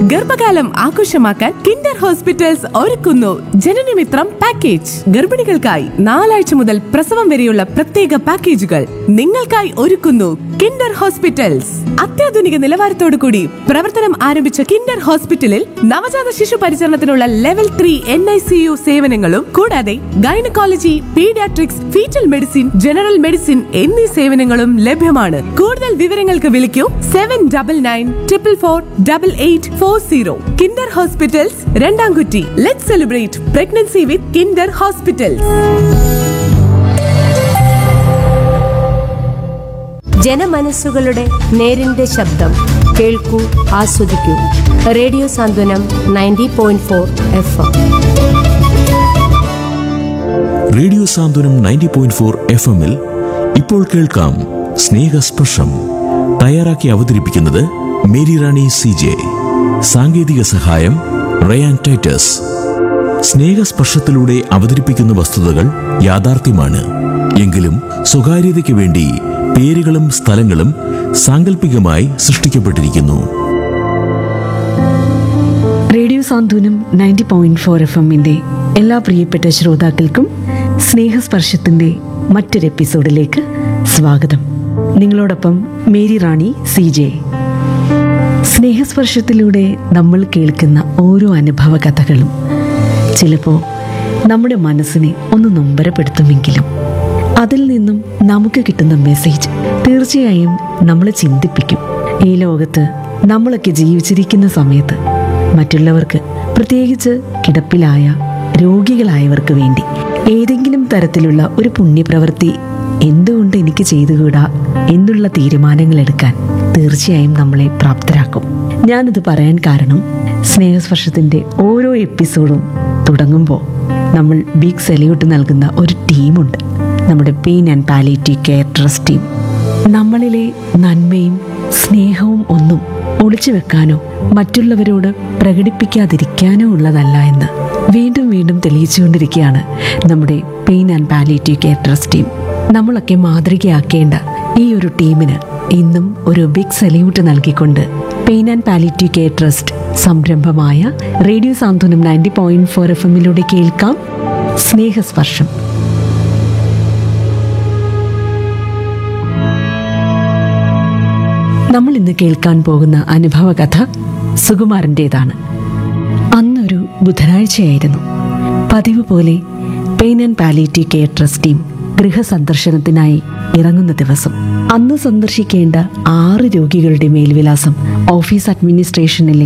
ഗർഭകാലം ആഘോഷമാക്കാൻ Kinder hospitals ഒരുക്കുന്നു ജനനമിത്രം പാക്കേജ് ഗർഭിണികൾക്കായി നാലാഴ്ച മുതൽ പ്രസവം വരെയുള്ള പ്രത്യേക പാക്കേജുകൾ നിങ്ങൾക്കായി ഒരുക്കുന്നു കിൻഡർ ഹോസ്പിറ്റൽസ് അത്യാധുനിക നിലവാരത്തോടു കൂടി പ്രവർത്തനം ആരംഭിച്ച കിൻഡർ ഹോസ്പിറ്റലിൽ നവജാത ശിശു പരിചരണത്തിനുള്ള level three N I C U സേവനങ്ങളും കൂടാതെ gynaecology paediatrics foetal medicine general medicine എന്നീ സേവനങ്ങളും ലഭ്യമാണ് കൂടുതൽ വിവരങ്ങൾക്ക് വിളിക്കൂ seven double nine triple four double eight four zero Kinder hospitals Randamkutty let celebrate pregnancy with Kinder hospitals ജനമനസ്സുകളുടെ നേരിന്റെ ശബ്ദം കേൾക്കൂ ആസ്വദിക്കൂ radio Santhwanam ninety point four F M radio Santhwanam ninety point four F എമ്മിൽ ഇപ്പോൾ കേൾക്കാം സ്നേഹസ്പർശം തയ്യാറാക്കി അവതരിപ്പിക്കുന്നത് മേരി റാണി സി ജെ സാങ്കേതിക സഹായം റയാൻ ടൈറ്റസ് സ്നേഹസ്പർശത്തിലൂടെ അവതരിപ്പിക്കുന്ന വസ്തുതകൾ യാഥാർത്ഥ്യമാണ് എങ്കിലും സ്വകാര്യതയ്ക്ക് വേണ്ടി പേരുകളും സ്ഥലങ്ങളും സാങ്കല്പികമായി സൃഷ്ടിക്കപ്പെട്ടിരിക്കുന്നു radio Santhwanam ninety point four F എമ്മിന്റെ എല്ലാ പ്രിയപ്പെട്ട ശ്രോതാക്കൾക്കും സ്നേഹസ്പർശത്തിന്റെ മറ്റൊരു എപ്പിസോഡിലേക്ക് സ്വാഗതം നിങ്ങളോടൊപ്പം മേരി റാണി സി ജെ സ്നേഹസ്പർശത്തിലൂടെ നമ്മൾ കേൾക്കുന്ന ഓരോ അനുഭവ കഥകളും ചിലപ്പോൾ നമ്മുടെ മനസ്സിനെ ഒന്ന് നൊമ്പരപ്പെടുത്തുമെങ്കിലും അതിൽ നിന്നും നമുക്ക് കിട്ടുന്ന മെസ്സേജ് തീർച്ചയായും നമ്മളെ ചിന്തിപ്പിക്കും ഈ ലോകത്ത് നമ്മളൊക്കെ ജീവിച്ചിരിക്കുന്ന സമയത്ത് മറ്റുള്ളവർക്ക് പ്രത്യേകിച്ച് കിടപ്പിലായ രോഗികളായവർക്ക് വേണ്ടി ഏതെങ്കിലും തരത്തിലുള്ള ഒരു പുണ്യപ്രവൃത്തി എന്തുകൊണ്ട് എനിക്ക് ചെയ്തുകൂടാ എന്നുള്ള തീരുമാനങ്ങൾ എടുക്കാൻ തീർച്ചയായും നമ്മളെ പ്രാപ്തരാക്കും ഞാനിത് പറയാൻ കാരണം സ്നേഹസ്പർശത്തിന്റെ ഓരോ എപ്പിസോഡും തുടങ്ങുമ്പോൾ നമ്മൾ ബിഗ് സെല്യൂട്ട് നൽകുന്ന ഒരു ടീമുണ്ട് നമ്മുടെ pain and palliative care trust team നമ്മളിലെ നന്മയും സ്നേഹവും ഒന്നും ഒളിച്ചു വെക്കാനോ മറ്റുള്ളവരോട് പ്രകടിപ്പിക്കാതിരിക്കാനോ ഉള്ളതല്ല എന്ന് വീണ്ടും വീണ്ടും തെളിയിച്ചുകൊണ്ടിരിക്കുകയാണ് നമ്മുടെ pain and palliative care trust team നമ്മളൊക്കെ മാതൃകയാക്കേണ്ട ഈ ഒരു ടീമിന് ഇന്നും ഒരു ബിഗ് സല്യൂട്ട് നൽകിക്കൊണ്ട് pain and palliative care trust സംരംഭമായ radio Santhwanam ninety point four F എമ്മിലൂടെ കേൾക്കാം സ്നേഹസ്പർശം നമ്മൾ ഇന്ന് കേൾക്കാൻ പോകുന്ന അനുഭവ കഥ സുകുമാരൻ്റെതാണ് അന്നൊരു ബുധനാഴ്ചയായിരുന്നു പതിവ് പോലെ pain and palliative care trust team ഗൃഹസന്ദർശനത്തിനായി ഇറങ്ങുന്ന ദിവസം അന്ന് സന്ദർശിക്കേണ്ട ആറ് രോഗികളുടെ മേൽവിലാസം ഓഫീസ് അഡ്മിനിസ്ട്രേഷനിലെ